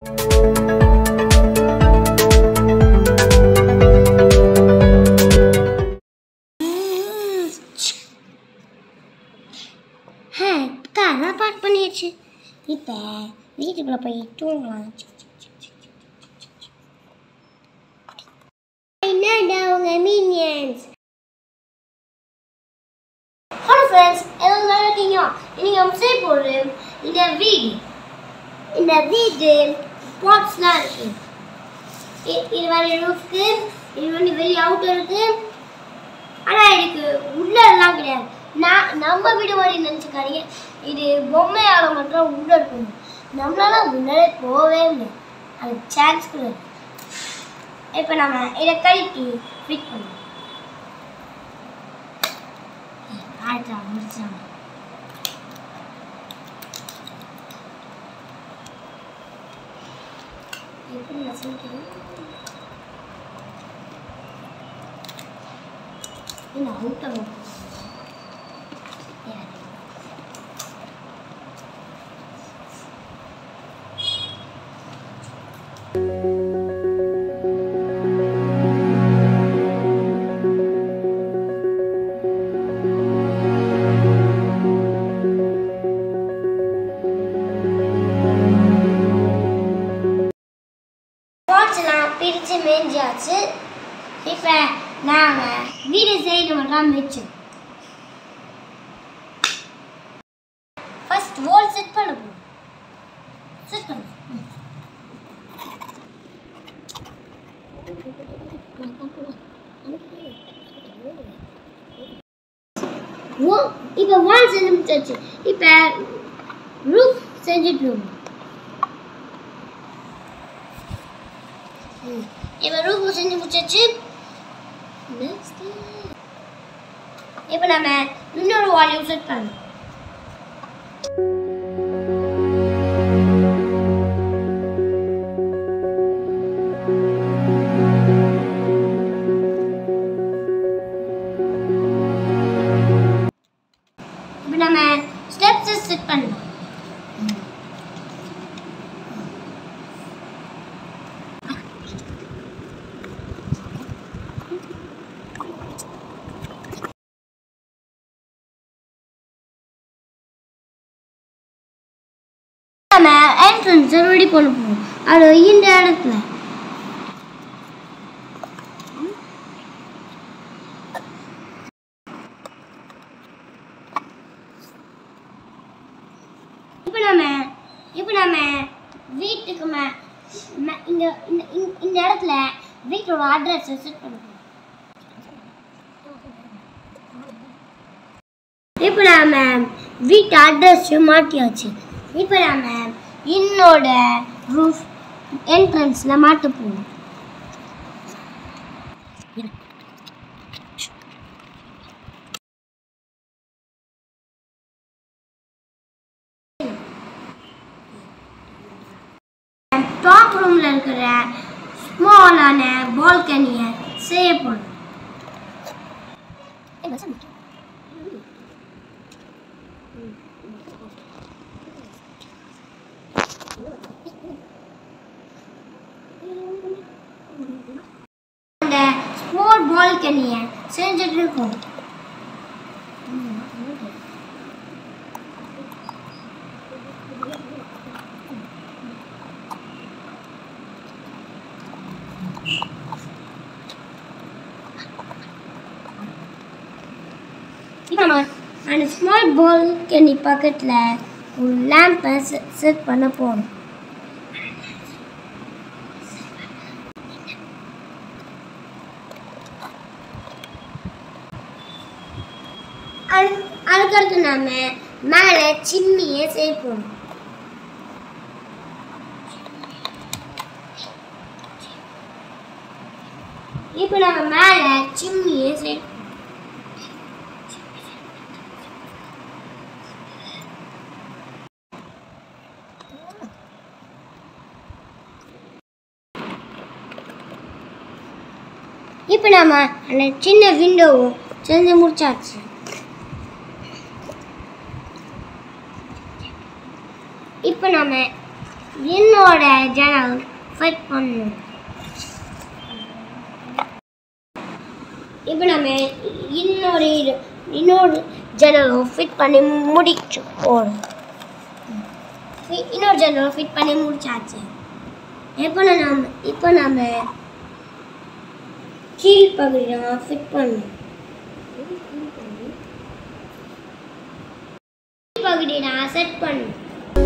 காரெல்லாம் பார்க் பண்ணியாச்சு இப்போ வீட்டுக்குள்ளே போய் தூங்கலாம் என்னடா உங்க மீனியன்ஸ் ஹலோ ஃப்ரெண்ட்ஸ் எல்லாம் நல்லா இருக்கீங்க இன்னைக்கு நம்ம செய்ய போகிறது இந்த வீடு இந்த வீடு பாட்ஸ்லாம் இருக்கு இ- இது வேறு ரூஃப்க்கு இது வந்து வெளியே அவுட்டர் இருக்கு ஆனால் இதுக்கு உள்ள எல்லாம் கிடையாது நான் நம்ம வீடு மாதிரி நினச்சிக்காதீங்க இது பொம்மையால மட்டும் உள்ள இருக்கும் நம்மளால உள்ளே போகவே முடியாது அது சான்ஸ் கூட இருக்கு. இப்போ நம்ம இதை கழட்டி ஃபிட் பண்ணுவோம் ஆயிட்டா முடிச்சாங்க எப்படி நசுக்கிறது என்ன அவுட்டர் ஸ்பாட்ஸ்லாம் பிரித்து மேய்ஞ்சாச்சு இப்போ நாங்கள் வீடு சைடு மட்டும் மிச்சம் ஃபர்ஸ்ட் வால் செட் பண்ண போகிறோம் செட் பண்ணு ம். Wall- இப்போ வால் செஞ்சு முடிச்சாச்சு இப்போ ரூஃப் செஞ்சுட்டு இப்போ ரூஃப் செஞ்சு முடிச்சாச்சு Next. இப்போ நம்ம இன்னொரு வால்யூம் செட் பண்ணணும் இப்போ நம்ம ஸ்டெப்ஸ் செட் பண்ணலாம் நம்ம என்ட்ரன்ஸ் ரெடி பண்ண போகிறோம் அது இந்த இடத்துல இப்போ நம்ம இப்போ நம்ம வீட்டுக்கு மே மே- இங்க இந்த இந்த- இந்த இடத்துல வீட்டோட அட்ரஸ் செட் பண்ண போகிறோம் இப்போ நாம வீட்டு அட்ரஸ் மாட்டியாச்சு இப்போ நாம என்னோட ரூஃப் என்ட்ரன்ஸில் மாட்ட போகணும் டாப் ரூமில் இருக்கிற ஸ்மாலான பால்கனியை செய்ய போகணும் அந்த ஸ்மால் பால்கனியை செஞ்சுட்டு இருக்கோம் இப்போ நம்ம அந்த ஸ்மால் பால்கனி பக்கத்தில் ஒரு லேம்பை செட் பண்ண போகிறோம் அது அதுக்கடுத்து நாம மேலே சிம்னியை செய்ய போகிறோம் இப்போ நம்ம மேலே சிம்னியை செய்ய இப்போ நாம அந்த சின்ன விண்டோவும் செஞ்சு முடிச்சாச்சு இப்போ நாம என்னோட ஜன்னல் ஃபிட் பண்ணணும் இப்போ நம்ம இன்னொரு இது- இன்னொரு ஜன்னலும் ஃபிட் பண்ணி முடிச்சு போகணும் இன்னொரு ஜன்னலும் ஃபிட் பண்ணி முடிச்சாச்சு இப்போ நம்ம இப்போ நம்ம கீழ் பகுதியை ஃபிட் பண்ணணும் கீழ் பகுதியை நான் செட் பண்ணணும்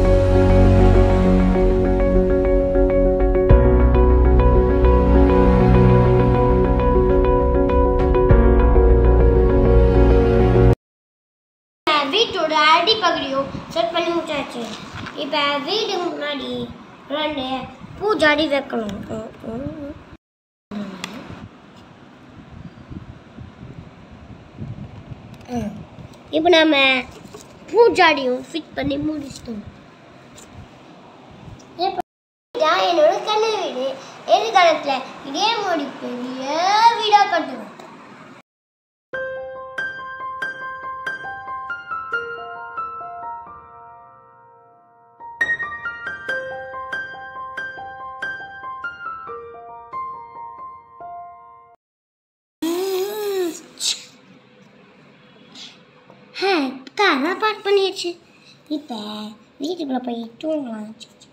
வீட்டோட அடிப்பகுதியும் செட் பண்ணி முடிச்சாச்சு இப்போ வீடு முன்னாடி ரெண்டு பூஜாடி வைக்கணும் இப்போ நம்ம பூஜாடியும் ஃபிட் பண்ணி முடிச்சிட்டோம் இப்போ இதான் என்னோட கண்ணு வீடு எதிர்காலத்தில் இதே மாதிரி பெரிய வீடாக கட்டுவேன் ஹே காரெல்லாம் பார்க் பண்ணியாச்சு இப்போ வீட்டுக்குள்ளே போய் தூங்கலாம்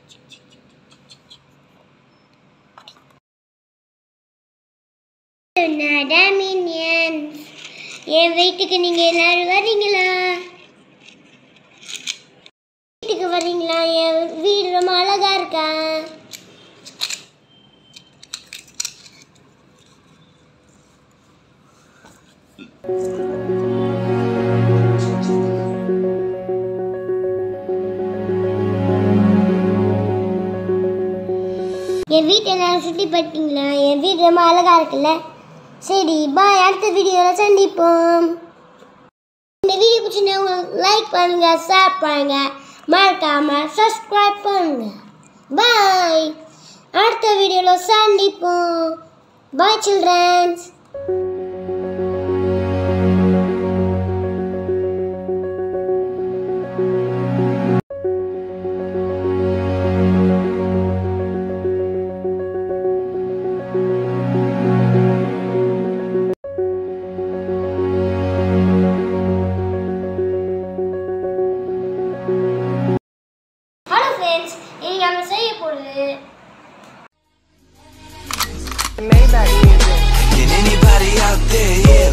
மீனியன்ஸ் என் வீட்டுக்கு நீங்கள் எல்லாரும் வரீங்களா வீட்டுக்கு வரீங்களா என் வீடு ரொம்ப அழகா இருக்கா என் வீட்டை எல்லாரும் சுற்றி பார்த்தீங்களா என் வீடு ரொம்ப அழகா இருக்குல்ல சரி பாய் அடுத்த வீடியோவில் சந்திப்போம் இந்த வீடியோ பிடிச்சிருந்தா உங்களுக்கு லைக் பண்ணுங்க ஷேர் பண்ணுங்க மறக்காம சப்ஸ்கிரைப் பண்ணுங்க பாய் அடுத்த வீடியோவில் சந்திப்போம் பாய் சில்ட்ரன்ஸ் ஹலோ ஃப்ரெண்ட்ஸ் இன்னைக்கு நம்ம செய்ய போகிறது Maybach music. Can anybody out there hear